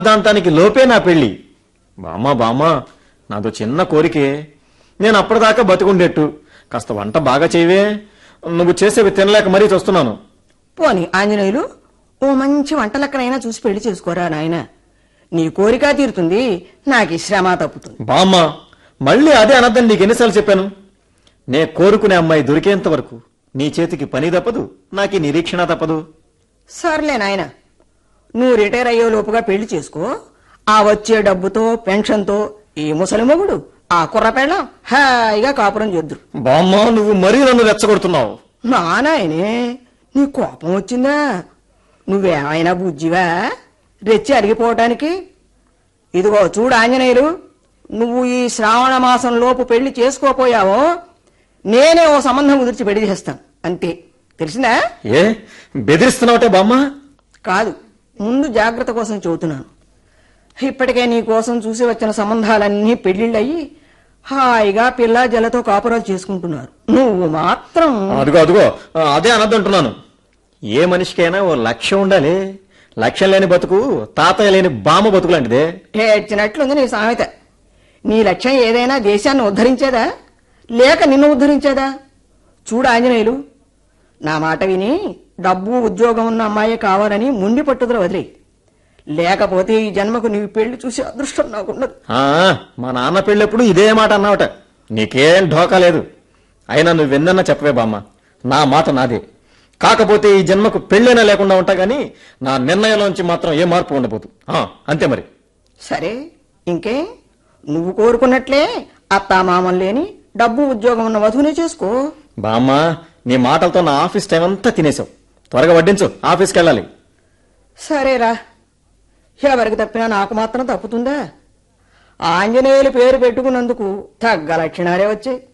దాంతానికి లోపే నా పెళ్లి బామ్మ బామ్మ నాదో చిన్న కోరికే నేను అప్పటిదాకా బతికుండేట్టు కాస్త వంట బాగా చేయవే నువ్వు చేసేవి తినలేక మరీ చూస్తున్నాను పోని ఆంజనేయులు ఓ మంచి వంటలక్కనైనా చూసి పెళ్లి చేసుకోరా నాయన నీ కోరిక తీరుతుంది నాకు ఈ శ్రమ తప్పుతుంది బామ్మ మళ్ళీ అదే అనద్దని నీకు ఎన్నిసార్లు చెప్పాను నే కోరుకునే అమ్మాయి దొరికేంత వరకు నీ చేతికి పని తప్పదు నాకు ఈ నిరీక్షణ తప్పదు సర్లే నాయన నువ్వు రిటైర్ అయ్యే లోపుగా పెళ్లి చేసుకో ఆ వచ్చే డబ్బుతో పెన్షన్తో ఈ ముసలి మొగుడు ఆ కుర్రపెళ్ళం హాయిగా కాపురం చేద్దురు బామ్మ నువ్వు మరీ నన్ను రెచ్చగొడుతున్నావు నా నాయనే నీ కోపం వచ్చిందా నువ్వేమైనా బుజ్జివా రెచ్చి అరిగిపోవటానికి ఇదిగో చూడు ఆంజనేయులు నువ్వు ఈ శ్రావణ మాసం లోపు పెళ్లి చేసుకోపోయావో నేనే ఓ సంబంధం కుదిర్చి పెళ్లి చేస్తాను అంతే తెలిసిందా ఏ బెదిరిస్తున్నావుటే బామ్మ కాదు ముందు జాగ్రత్త కోసం చెబుతున్నాను ఇప్పటికే నీ కోసం చూసి వచ్చిన సంబంధాలన్నీ పెళ్లిళ్ళయి హాయిగా పిల్ల జలతో కాపురాలు చేసుకుంటున్నారు నువ్వు మాత్రం అదిగో అదిగో ఆ, అదే అనద్దంటున్నాను ఏ మనిషికైనా ఓ లక్ష్యం ఉండాలి లక్ష్యం లేని బతుకు తాతయ్య లేని బామ్మ బతుకు లాంటిదే ఏడ్చినట్లుంది నీ సామెత నీ లక్ష్యం ఏదైనా దేశాన్ని ఉద్ధరించేదా లేక నిన్ను ఉద్ధరించేదా చూడు ఆంజనేయులు నా మాట విని డబ్బు ఉద్యోగం ఉన్న అమ్మాయి కావాలని ముండి పట్టుదల వదిలే లేకపోతే ఈ జన్మకు నీ పెళ్లి చూసే అదృష్టం నాకున్నది ఆ, మా నాన్న పెళ్ళెప్పుడు ఇదే మాట అన్నావట నీకేం ఢోకా లేదు అయినా నువ్వు విన్నన్నా చెప్పవే బామ్మ నా మాట నాదే కాకపోతే ఈ జన్మకు పెళ్ళైనా లేకుండా ఉంటా గానీ నా నిర్ణయంలోంచి మాత్రం ఏ మార్పు ఉండబోదు ఆ, అంతే మరి సరే ఇంకే నువ్వు కోరుకున్నట్లే అత్తామామలు లేని డబ్బు ఉద్యోగం ఉన్న వధువునే చేసుకో బామ్మ నీ మాటలతో నా ఆఫీస్ టైం అంతా తినేసావు త్వరగా వడ్డించు ఆఫీస్కి వెళ్ళాలి సరేరా ఎవరికి తప్పినా నాకు మాత్రం తప్పుతుందా ఆంజనేయులు పేరు పెట్టుకున్నందుకు తగ్గ లక్షణాలే వచ్చాయి